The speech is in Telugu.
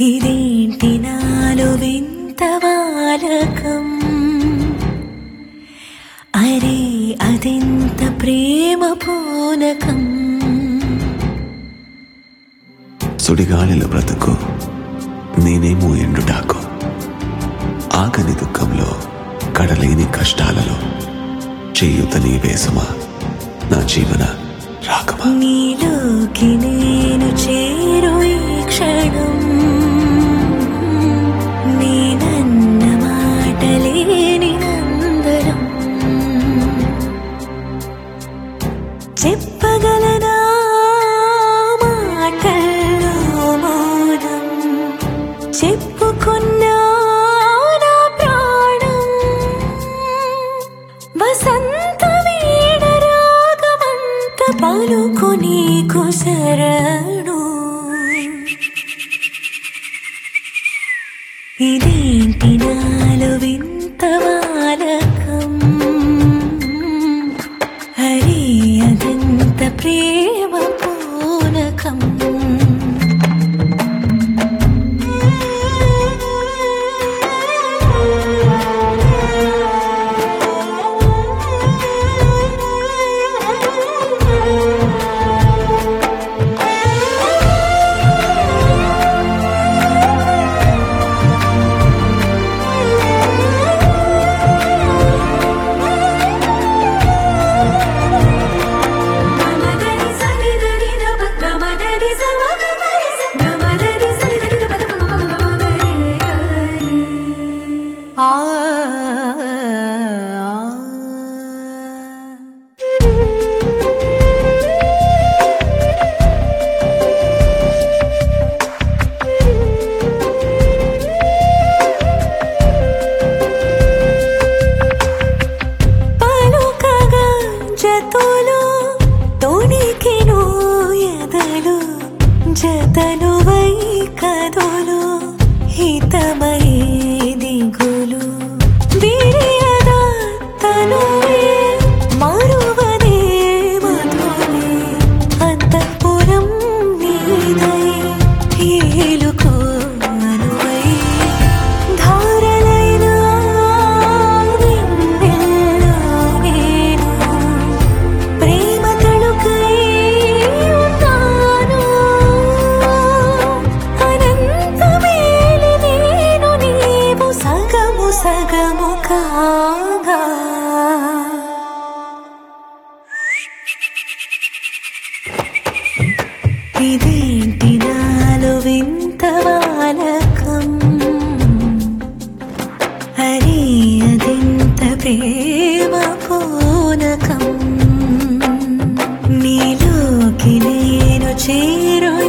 ఇదేంటి నాలో వింత వాలకం అరే అదెంత ప్రేమ పూనకం సుడిగాలిలో బ్రతుకు నేనేమో ఎండుటాకు ఆగని దుఃఖంలో కడలేని కష్టాలలో చేయుత నీ వేసమా నా జీవన రాకమా నీలోకి నేను చేరు ఈ క్షణం నేనన్న మాటలేని నందనం చెప్పగలనా మాటల్లో మౌనం చెప్పుకున్నా నా ప్రాణం వసంత వీణ రాగమంత పలుకు నీకు శరణు ఇదేంటి నాలో వింత వాలకం హరి అదంత ప్రేమ పూనకం పలుకగా జతులు తోడికిను ఎదలు జతలు వై కదులు హితమై దిగులు విరియద తనువే మరువదే మధులే అంతఃపురం నీదై ఏలుకో అనువై ధారలైన వెన్నెల్లో నేను ప్రేమ తళుకై ఉన్నాను అనంతమేలి నేను నీవు సగము సగము కాగా ఇదేంటి నాలో వింత వాలకం హరి అదెంత ప్రేమ పూనకం నీలోకి నేను చేరు